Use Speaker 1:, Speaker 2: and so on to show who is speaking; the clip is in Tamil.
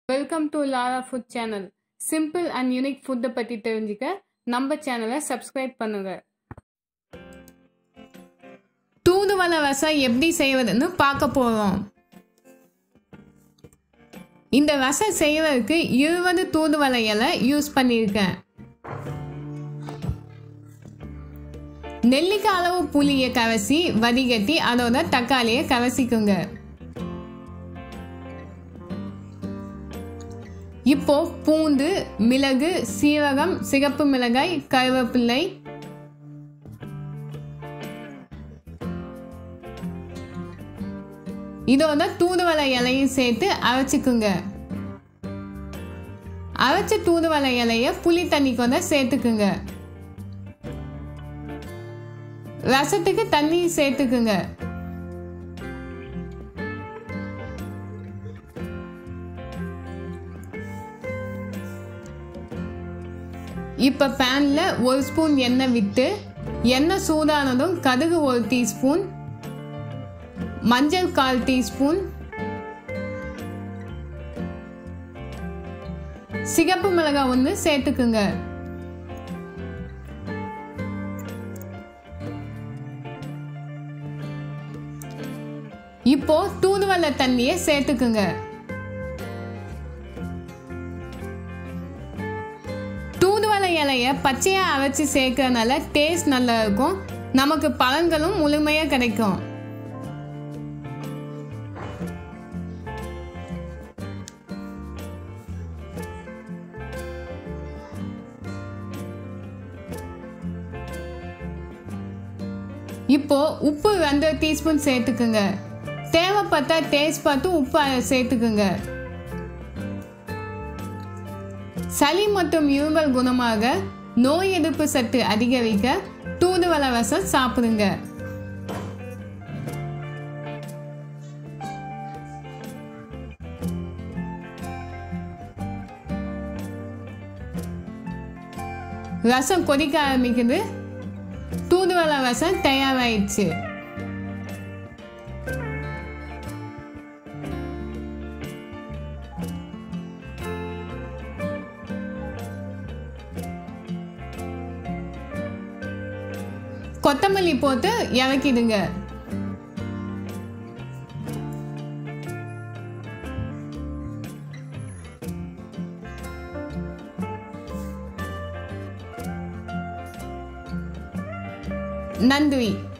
Speaker 1: welcome to Lara food channel simple and unique ஃபுட்டை பற்றி தெரிஞ்சுக்க நம்ம சேனலை சப்ஸ்கிரைப் பண்ணுங்க தூதுவளை ரசம் எப்படி செய்வதுன்னு பார்க்க போகிறோம் இந்த ரசம் செய்வதற்கு இருபது தூதுவளை இலை யூஸ் பண்ணியிருக்கேன் நெல்லிக்காய் அளவு புளியை கவசி வடிகட்டி அதோட தக்காளியை கவசிக்குங்க இப்போ பூண்டு மிளகு சீரகம் சிகப்பு மிளகாய் கருவேப்பிள்ளை இதோட தூதுவளை இலையும் சேர்த்து அரைச்சிக்குங்க அரைச்ச தூதுவளை இலைய புளி தண்ணி கொண்ட சேர்த்துக்குங்க ரசத்துக்கு தண்ணி சேர்த்துக்குங்க இப்போ பேனில் ஒரு ஸ்பூன் எண்ணெய் விட்டு எண்ணெய் சூடானதும் கடுகு ஒரு டீஸ்பூன் மஞ்சள் கால் டீஸ்பூன் சிகப்பு மிளகாய் ஒன்று சேர்த்துக்குங்க இப்போ தூதுவளை தண்ணியை சேர்த்துக்குங்க தூதுவளை இலைய பச்சையா அரைச்சி சேர்க்கறதுனால டேஸ்ட் நல்லா இருக்கும் நமக்கு பலன்களும் முழுமையா கிடைக்கும் இப்போ உப்பு ரெண்டு டீஸ்பூன் சேர்த்துக்குங்க தேவைப்பட்டா டேஸ்ட் பார்த்து உப்பு சேர்த்துக்குங்க சளி மற்றும் இருமல் குணமாக நோய் எதிர்ப்பு சத்து அதிகரிக்க தூதுவளை ரசம் சாப்பிடுங்க ரசம் கொதிக்க ஆரம்பிக்குது தூதுவளை ரசம் தயாராயிடுச்சு கொத்தமல்லி போட்டு இறக்கிடுங்க நன்றி